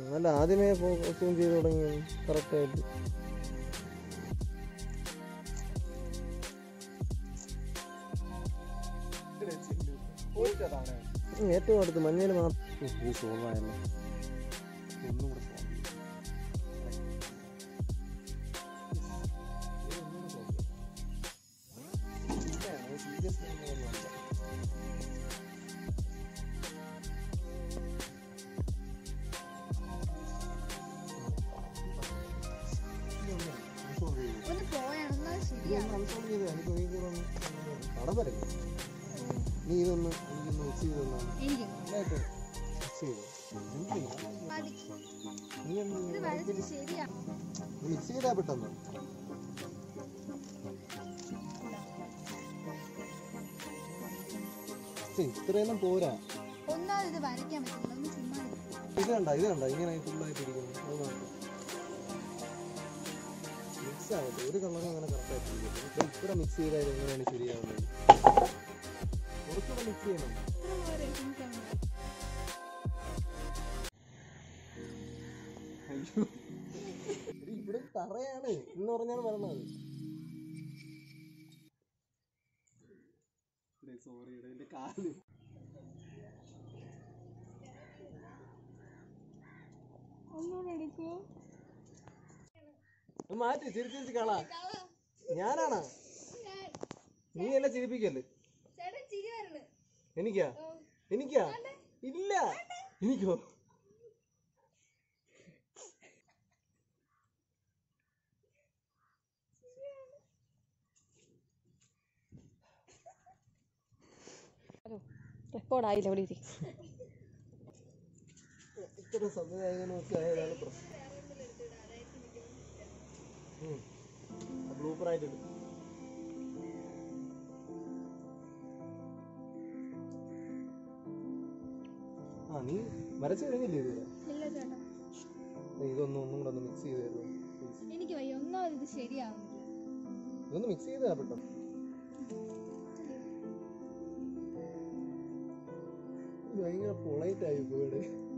നല്ല ആദ്യമേ സൂം ചെയ്ത് തുടങ്ങി കറക്റ്റായിട്ട് ഏറ്റവും അടുത്ത് മഞ്ഞയിൽ മാത്രം ഇത് സോൾവ് ആയല്ലോ ഒന്നും കൂടെ solve ചെയ്യും. ഒന്ന് പോയാണെന്നാ ശരിയാണ് പടം വരയ്ക്കും നീ ഇതൊന്ന് എനിക്കൊന്ന് മിക്സ് ചെയ്ത് തന്നാണ് എനിക്ക് നന്നായിട്ട് മിക്സ് ചെയ്തു മതി നീ ഇത് എന്ത് വരച്ചിട്ട് ശരിയാ മിക്സ് ചെയ്താ പെട്ടെന്ന് ഛെ, ഇത്രയൊന്നും പോരാ ഒന്നാമത് ഇത് വരയ്ക്കാൻ പറ്റില്ല ഒന്ന് ചുമ്മാ ഇരി. ഇത് കണ്ട ഇത് കണ്ട ഇങ്ങനെ ഫുള്ളായിട്ട് ഇരിക്കുന്നു അത് നോക്ക് മിക്സ് ആവട്ടെ ഒരു കളറും അങ്ങനെ കറക്റ്റായിട്ട് ഇരിക്കും ഇപ്പൊ ഇത്ര മിക്സ് ചെയ്താൽ എങ്ങനെയാണ് ശരിയാവുന്നത് കുറച്ചുകൂടെ മിക്സ് ചെയ്യണം ഇത്ര പോരെ എനിക്കങ്ങനെ. അയ്യോ ഇത് ഇവിടെ തറയാണ് എന്ന് പറഞ്ഞാണ് പറഞ്ഞത് സോറി എന്റെ കാല് ഒന്നുകൂടെ എടുക്കുവോ ഇത് മാറ്റി ചിരിച്ച് ചിരിച്ച് കളാ ഞാനാണാ നീ എന്നെ ചിരിപ്പിക്കല്ലേ ചേട്ടൻ ചിരി വരണ് എനിക്കാ എനിക്കാ ഇല്ല എനിക്കോ റെക്കോർഡായില്ല ഇവിടെ ഇരി ഇത്ര സംവിധായകനൊക്കെ ആയതാണ് പ്രശ്നം ബ്ലൂപ്പറായിട്ട് എടുക്കും ആ നീ വരച്ചു കഴിഞ്ഞില്ലേ ഇതുവരെ ഇല്ല ചേട്ടാ ദേ ഇതൊന്നും ഒന്നും കൂടെ ഒന്ന് മിക്സ് ചെയ്ത് തരുമോ പ്ലീസ് എനിക്ക് വയ്യ ഒന്നാമത് ഇത് ശരിയാവുന്നില്ല ഇതൊന്ന് മിക്സ് ചെയ്താ പെട്ടെന്ന് ഇത് ഭയങ്കര പൊളൈറ്റ് ആയി പോയുടെ